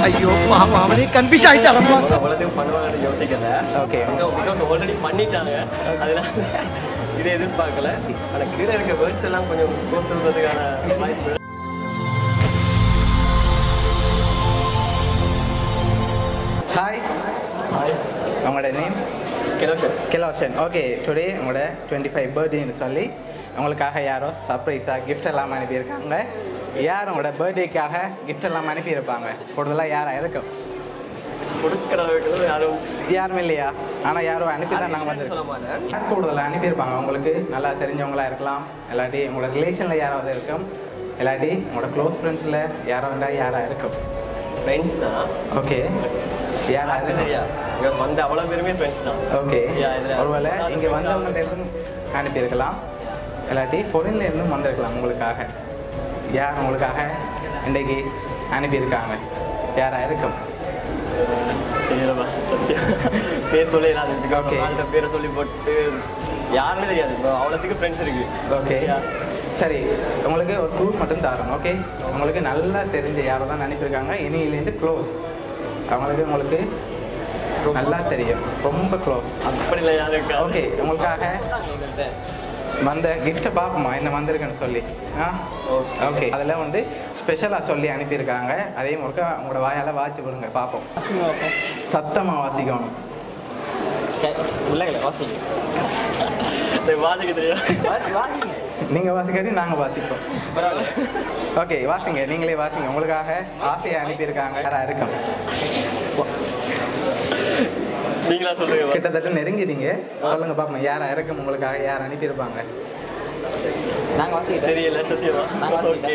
ஐயோ பாவம் அவனே கன்ஃபியூஸ் ஆயிட்டாரப்பா அவ்வளோத்தையும் பண்ணுவாங்கன்னு யோசிக்கல Okay. பிகாஸ் ஆல்ரெடி பண்ணிட்டாங்க அதனால இதை எதிர்பார்க்கல ஆனால் கீழே இருக்க வேர்ட்ஸ் எல்லாம் கொஞ்சம் கோத்துறதுக்கான வாய்ப்பு ஹாய் ஹாய் உங்களோட name Kiloshan Kiloshan okay today உங்களோட டுவெண்ட்டி ஃபைவ் பர்த்டேன்னு சொல்லி உங்களுக்காக யாரோ சர்ப்ரைஸாக கிஃப்ட் எல்லாம் அனுப்பியிருக்காங்க யார் உங்களோட பர்த்டேக்காக கிஃப்ட் எல்லாம் அனுப்பியிருப்பாங்க கூடுதலாக யாராக இருக்கும் கொடுக்குற அளவுக்கு யாரும் யாருமே இல்லையா ஆனால் யாரும் அனுப்பி தான் நாங்கள் வந்து சொல்ல மாட்டேன் யார் கூடுதலாக அனுப்பியிருப்பாங்க உங்களுக்கு நல்லா தெரிஞ்சவங்களா இருக்கலாம் இல்லாட்டி உங்களோட ரிலேஷனில் யாராவது இருக்கும் இல்லாட்டி உங்களோட க்ளோஸ் ஃப்ரெண்ட்ஸில் யாரோ வேண்டா யாராக இருக்கும் ஃப்ரெண்ட்ஸ் தான் ஓகே யாராக யாருமே இருக்கும் தெரியா இங்கே வந்த அவ்வளோ பேருமே ஃப்ரெண்ட்ஸ் தான் ஓகே Yeah, இதுல ஒருவேளை யாராவது இங்கே friends வந்தவங்கள்ட்ட இருந்தும் அனுப்பியிருக்கலாம் இல்லாட்டி ஃபொரின்ல இருந்தும் வந்திருக்கலாம் உங்களுக்காக யார் உங்களுக்காக இன்றைக்கு அனுப்பியிருக்காங்க யாரா இருக்கும் தெரியல boss, சத்தியம். பேர் சொல்லி இல்லாத Okay. ஆள்கிட்ட பேரை சொல்லி போட்டு யாருமே தெரியாது இப்போ அவ்வளோத்துக்கு ஃப்ரெண்ட்ஸ் இருக்கு ஓகே Yeah. சரி உங்களுக்கு ஒரு க்ளூ மட்டும் தரணும் ஓகே உங்களுக்கு நல்லா தெரிஞ்ச யாரோ தான் அனுப்பியிருக்காங்க இனியிலேருந்து க்ளோஸ் அவங்களுக்கு உங்களுக்கு நல்லா தெரியும் ரொம்ப க்ளோஸ் அப்படிலாம் யாரும் இருக்கா ஓகே உங்களுக்காக வந்த கிஃப்ட்டை பார்ப்போமா என்ன வந்திருக்குன்னு சொல்லி ஆ Okay. ஓகே அதில் வந்து ஸ்பெஷலாக சொல்லி அனுப்பியிருக்காங்க அதையும் ஒருக்கா உங்களோட வாயால் வாட்சி கொடுங்க பார்ப்போம் சத்தமாக வாசிக்கணும் உள்ளங்களே வாசிங்க எனக்கு வாசிக்க தெரியும் நீங்கள் வாசிக்காட்டி நாங்கள் வாசிப்போம் பரவாயில்ல ஓகே வாசிங்க நீங்களே வாசிங்க உங்களுக்காக ஆசையை அனுப்பியிருக்காங்க யாரா இருக்கும் நீங்களா சொல்லுங்க boss. கிட்டத்தட்ட நெருங்கிட்டீங்க சொல்லுங்க பார்ப்போம் யாரா இருக்கும் உங்களுக்காக யார் அனுப்பியிருப்பாங்க தெரியல சத்தியமா ஓகே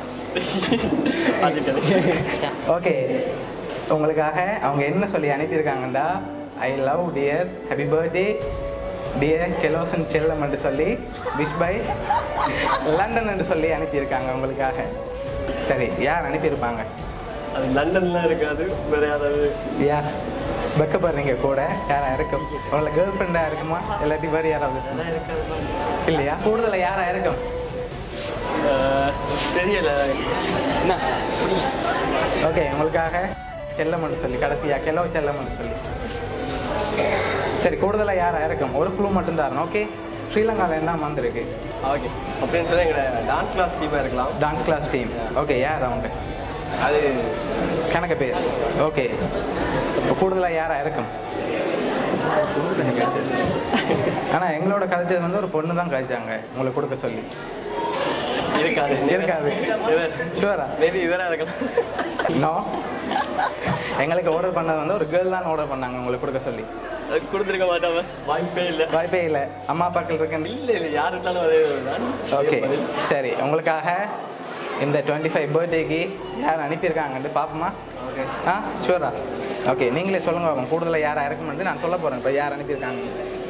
வாசிக்கிறேன் ஓகே உங்களுக்காக அவங்க என்ன சொல்லி அனுப்பியிருக்காங்கடா I love dear happy birthday dear Kelosan செல்லம் என்று சொல்லி விஷ் பை லண்டன் என்று சொல்லி அனுப்பியிருக்காங்க உங்களுக்காக சரி யார் அனுப்பியிருப்பாங்க அது லண்டன்ல இருக்காது வேற யாராவது யார் வெக்கப்படுறீங்க கூட யாரா இருக்கும் உங்களை கேர்ள் ஃப்ரெண்டாக இருக்குமா இல்லாட்டி வேறு யாராவது அதெல்லாம் இருக்காது boss. இல்லையா கூடுதலாக யாரா இருக்கும் அஹ், தெரியல ஓகே உங்களுக்காக செல்லம்னு சொல்லி கடைசியா கெலோ செல்லம்னு சொல்லி சரி கூடுதலாக யாரா இருக்கும் ஒரு குழு மட்டும் தரணும் ஓகே ஸ்ரீலங்காவில் தான் வந்திருக்கு ஓகே அப்படின்னு சொல்லி எங்களோட டான்ஸ் கிளாஸ் டீமாக இருக்கலாம் டான்ஸ் கிளாஸ் டீம் ஓகே யார் அவங்க அது கணக்கு பேர் ஓகே இப்போ கூடுதலாக யாரா இருக்கும் ஆனால் எங்களோட கதைச்சது வந்து ஒரு பொண்ணு தான் கதைச்சாங்க உங்களுக்கு கொடுக்க சொல்லி இருக்காது இருக்காது. ஷுவரா மேபி இவரா இருக்கலாம் நோ எங்களுக்கு ஆர்டர் பண்ணது வந்து ஒரு கேர்ள் தான் ஆர்டர் பண்ணாங்க உங்களுக்கு கொடுக்க சொல்லி அது கொடுத்துருக்க மாட்டோம் boss. வாய்ப்பே இல்லை வாய்ப்பே இல்லை அம்மா அப்பாக்கள் இருக்கேன் இல்லை இல்லை யார் இருந்தாலும் அதே தான் ஓகே சரி உங்களுக்காக இந்த டுவெண்ட்டி ஃபைவ் பர்த்டேக்கு யார் அனுப்பியிருக்காங்கன்ட்டு பார்ப்போமா ஓகே ஆ ஷூரா ஓகே நீங்களே சொல்லுங்க பாப்போம் கூடுதலாக யார் இருக்குமென்ட்டு நான் சொல்ல போகிறேன் இப்போ யார் அனுப்பியிருக்காங்க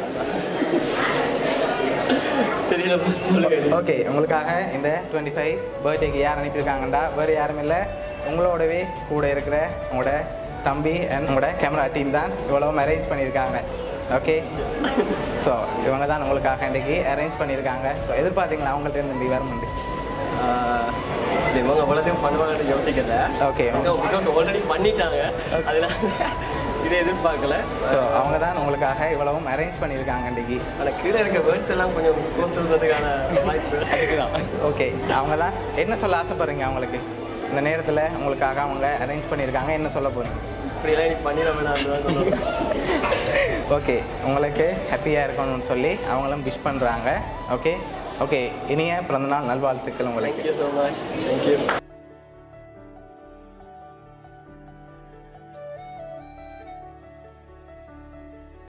தெரியல boss. சொல்லுங்க ஓகே உங்களுக்காக இந்த டுவெண்ட்டி ஃபைவ் பர்த்டேக்கு யார் அனுப்பியிருக்காங்கண்டா வேறு யாரும் இல்லை உங்களோடவே கூட இருக்கிற உங்களோட தம்பி அண்ட் உங்களோட கேமரா டீம் தான் இவ்வளவும் அரேஞ்ச் பண்ணியிருக்காங்க ஓகே ஸோ இவங்க தான் உங்களுக்காக இன்றைக்கி அரேஞ்ச் பண்ணியிருக்காங்க ஸோ எதிர்பார்த்தீங்களா அவங்கள்ட்ட இருந்து இந்த வரமுண்டு ஆஹ், இல்ல, இவங்க அவ்வளோத்தையும் பண்ணுவாங்கன்னு யோசிக்கல ஓகே பிகாஸ் ஆல்ரெடி பண்ணிட்டாங்க அதனால இதை எதிர்பார்க்கல ஸோ அவங்க தான் உங்களுக்காக இவ்வளவும் அரேஞ்ச் பண்ணியிருக்காங்க இன்றைக்கி ஆனால் கீழே இருக்க வேர்ட்ஸ் எல்லாம் கொஞ்சம் கோத்துறதுக்கான வாய்ப்பு அதுக்குதான் ஓகே அவங்க தான் என்ன சொல்ல ஆசைப்படுறீங்க அவங்களுக்கு இந்த நேரத்தில் உங்களுக்காக அவங்க அரேஞ்ச் பண்ணியிருக்காங்க என்ன சொல்ல போகிறீங்க இப்படியெல்லாம் நீ பண்ணிட வேணாம் தான் சொல்லுவேன் ஓகே உங்களுக்கு ஹாப்பியாக இருக்கணும்னு சொல்லி அவங்களும் விஷ் பண்ணுறாங்க ஓகே ஓகே இனிய பிறந்தநாள் நல்வாழ்த்துக்கள் உங்களுக்கு தேங்க்யூ ஸோ மச் தேங்க்யூ